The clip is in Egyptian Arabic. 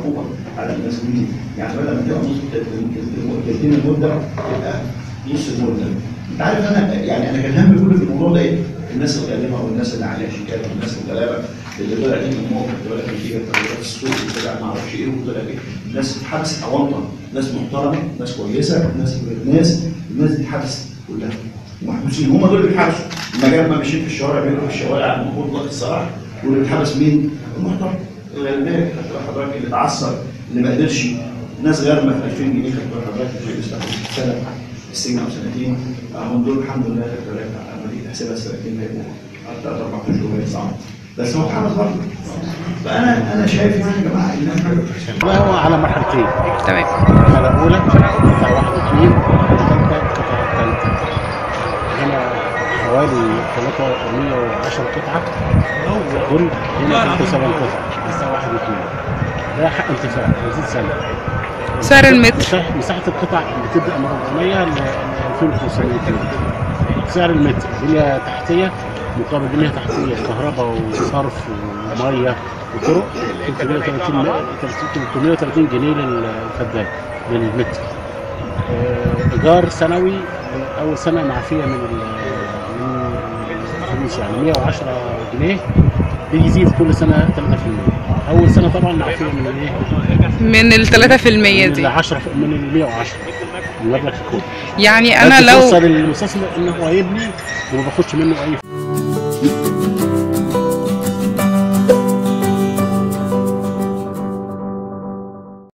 الحكومه على الناس دي يعني بدل ما تبقى نص تلتين المده تبقى نص المده انت عارف انا يعني انا كان همي كله في الموضوع ده ايه؟ الناس الغالبه والناس اللي عليها شيكات والناس الغلابه اللي طلع ليه من موقف طلع لك نتيجه تغيرات السوق وطلع ما اعرفش ايه وطلع ايه ناس اتحبست اونطه ناس محترمه ناس كويسه ناس ناس الناس دي اتحبست كلها محبوسين هم دول اللي بيتحبسوا المجال ما ماشيين في الشوارع بيجروا في الشوارع مطلق السراح واللي بيتحبس مين؟ المحترم الغلبان حضرتك اللي اتعثر اللي ما قدرش ناس غارمه في 2000 جنيه كانت حضرتك في سنه السجن او سنتين هم دول الحمد لله كانت لما تيجي تحسبها السنتين هيبقوا ثلاث اربع اشهر هي صعب بس هو اتحبس برضه فانا انا شايف يعني يا جماعه ان احنا هو على مرحلتين تمام المرحله الاولى قطعه واحد واثنين والثالثه قطعه ثالثه هنا حوالي 310 قطعه كل هنا 37 قطعه لسه واحد واثنين ده حق انتفاع يزيد سنه سعر المتر مساحة- مساحة القطع بتبدأ من 400 ل 2500 متر. سعر المتر بنية تحتية مقابل بنية تحتية كهرباء وصرف ومية وطرق 330 330 جنيه للفدان للمتر. آه، إيجار سنوي آه، أول سنة معفية من ال- من الفلوس يعني 110 جنيه بيزيد كل سنة 3% أول سنة طبعا معفية من الإيه؟ من ال 3% من دي ال 10 من ال 110 المبلغ الكلي يعني انا بدي لو فرصه للمستثمر ان هو يبني وما باخدش منه اي